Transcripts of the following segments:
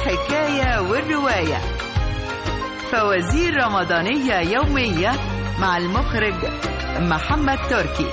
الحكاية والرواية فوازير رمضانية يومية مع المخرج محمد تركي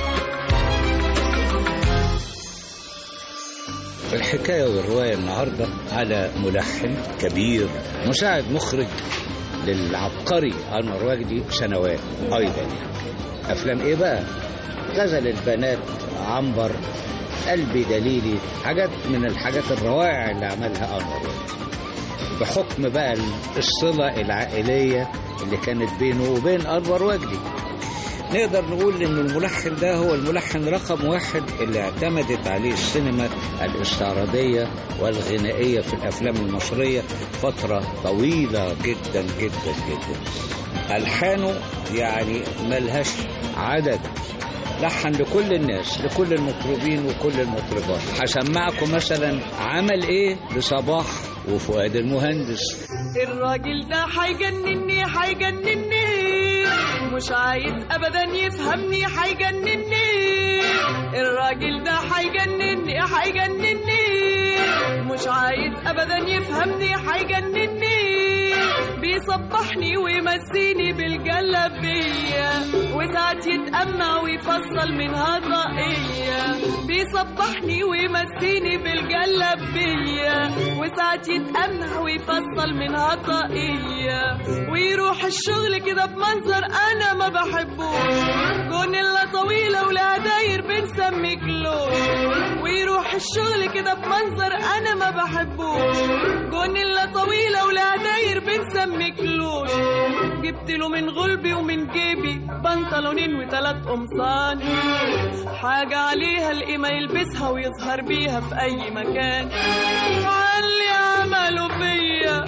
الحكاية والرواية النهاردة على ملحن كبير مساعد مخرج للعبقري أنور وجدي سنوات أيضا يعني. أفلام إيه بقى؟ غزل البنات عنبر قلبي دليلي حاجات من الحاجات الروائع اللي عملها أنور وجدي بحكم بقى الصلة العائلية اللي كانت بينه وبين أنور وجدي نقدر نقول ان الملحن ده هو الملحن رقم واحد اللي اعتمدت عليه السينما الاستعراضية والغنائية في الافلام المصرية فترة طويلة جدا جدا جدا الحانه يعني ملهاش عدد لحن لكل الناس لكل المطربين وكل المطربات هسمعكم مثلا عمل ايه لصباح وفؤاد المهندس الراجل ده هيجنني هيجنني مش عايز ابدا يفهمني هيجنني الراجل ده هيجنني هيجنني مش عايز ابدا يفهمني هيجنني بيصبحني ويمسيني بالجلبية وساعات يتأمع ويفصل منها طاقية بيصبحني ويمسيني بالجلبية وساعات يتأمع ويفصل منها طاقية ويروح الشغل كده بمنظر أنا ما بحبوش جونيلا طويلة ولها داير بنسمي كلوش ويروح الشغل كده بمنظر أنا ما بحبوش جونيلا طويلة ولها داير بنسمي كلوش جبت له من غلبي ومن جيبي بنطلونين وثلاث قمصان حاجة عليها القيمة يلبسها ويظهر بيها في أي مكان علي عملوا فيا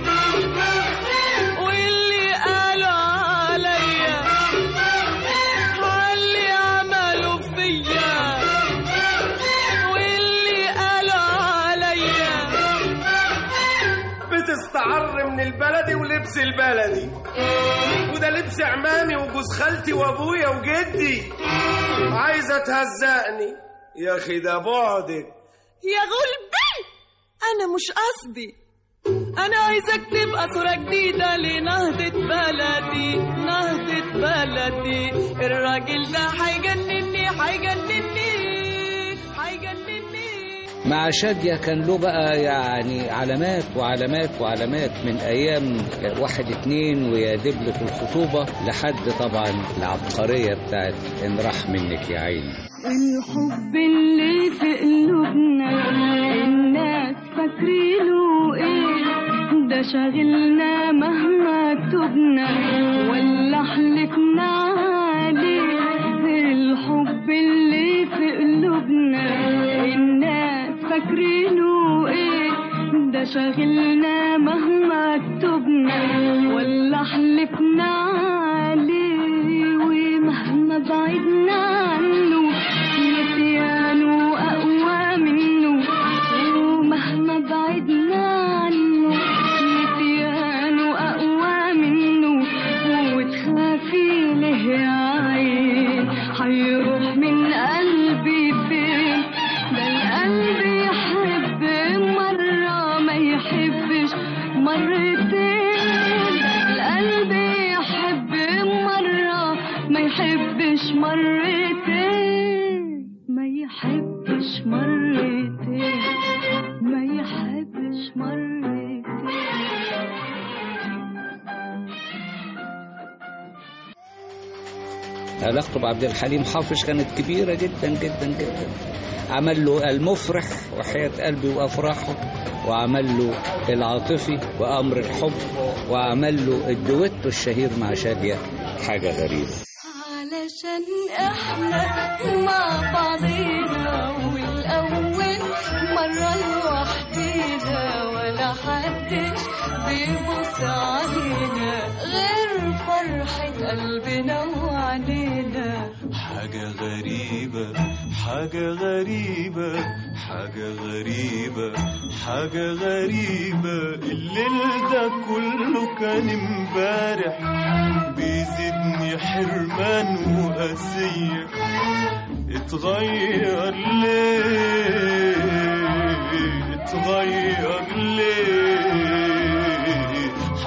واللي قالوا عليا علي عملوا فيا واللي قالوا عليا بتستعر من البلدي ولبس البلدي وده لبس عمامي وجوز خالتي وابويا وجدي عايزه تهزقني يا اخي ده بعدك يا غلبي انا مش قصدي انا عايزك تبقى صورة جديدة لنهضة بلدي نهضة بلدي الراجل ده هيجنني هيجنني هيجنني مع شادية كان له بقى يعني علامات وعلامات وعلامات من أيام واحد اتنين ويا دبلة الخطوبة لحد طبعا العبقرية بتاعت إن راح منك يا عيني الحب اللي في قلوبنا الناس فاكرينه ايه ده شاغلنا مهما تبنا ولا حلفنا عليه الحب اللي في قلوبنا الناس فاكرينه ايه ده شاغلنا مهما تبنا ولا حلفنا عليه ومهما بعدنا عنه نسيانه أقوى منه ومهما بعدنا عنه نسيانه أقوى منه وتخافي له يا عين هيروح من قلبي فين ده القلب يحب مرة ما يحبش مرتين القلب يحب مرة ما يحبش مرتين ما يحبش مرتين ما يحبش مرتين علاقته بعبد الحليم حافظ كانت كبيرة جدا جدا جدا عمل له المفرح وحياة قلبي وأفراحه وعمل له العاطفي وأمر الحب وعمل له الدويتو الشهير مع شادية حاجة غريبة علشان احنا مع بعضينا والاول مرة لوحدينا ولا حدش بيبص علينا غير فرحة قلبنا وعلينا حاجة غريبة حاجة غريبة حاجة غريبة حاجة غريبة الليل ده كله كان امبارح بيزيدني حرمان وقاسية اتغير ليه اتغير ليه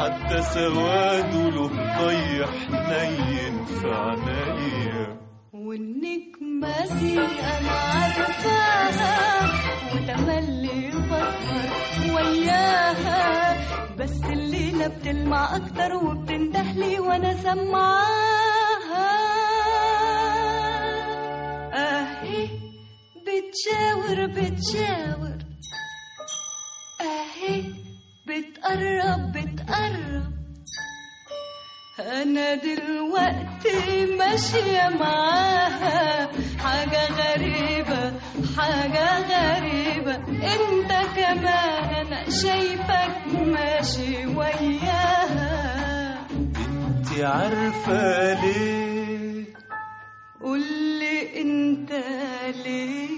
حتى سواده له ضي حنين في عنايا والنجمة دي أنا عارفاها وتملي بسهر وياها بس الليلة بتلمع أكتر وبتندهلي وأنا سمعاها أهي بتشاور بتشاور أهي بتقرب بتقرب أنا دلوقتي ماشية معاها حاجة غريبة حاجة غريبة أنت كمان أنا شايفك ماشي وياها انت عارفة ليه قولي أنت ليه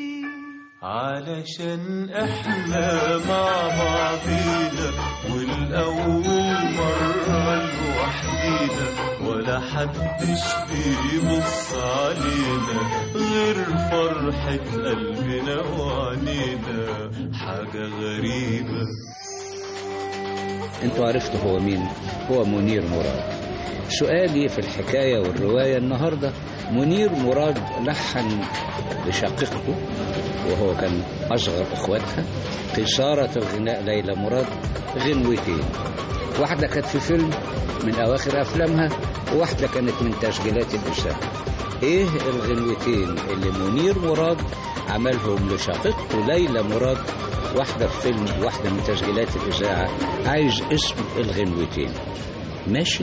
علشان احنا مع بعضينا والاول مرة لوحدينا ولا حدش بيبص علينا غير فرحة قلبنا وعنينا حاجة غريبة انتوا عرفتوا هو مين هو منير مراد سؤالي في الحكاية والرواية النهاردة منير مراد لحن لشقيقته وهو كان أصغر إخواتها قصارة الغناء ليلى مراد غنوتين واحدة كانت في فيلم من أواخر أفلامها وواحدة كانت من تسجيلات الإذاعة إيه الغنوتين اللي منير مراد عملهم لشقيقته ليلى مراد واحدة في فيلم واحدة من تسجيلات الإذاعة عايز اسم الغنوتين ماشي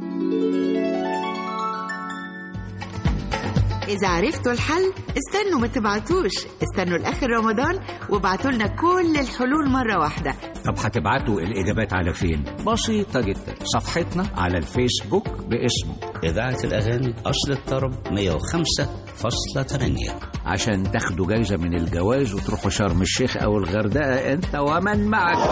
إذا عرفتوا الحل استنوا ما تبعتوش استنوا لآخر رمضان وابعتوا لنا كل الحلول مرة واحدة طب هتبعتوا الإجابات على فين؟ بسيطة جدا صفحتنا على الفيسبوك باسم إذاعة الأغاني أصل الطرب 105.8 عشان تاخدوا جايزة من الجواز وتروحوا شرم الشيخ أو الغردقة أنت ومن معك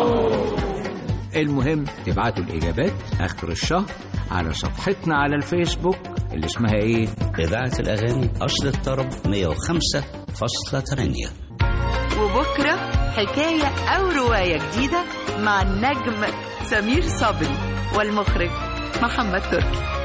المهم تبعتوا الإجابات آخر الشهر على صفحتنا على الفيسبوك اللي اسمها إيه؟ إذاعة الأغاني أصل الطرب 105.8 وبكرة حكاية أو رواية جديدة مع النجم سمير صبري والمخرج محمد تركي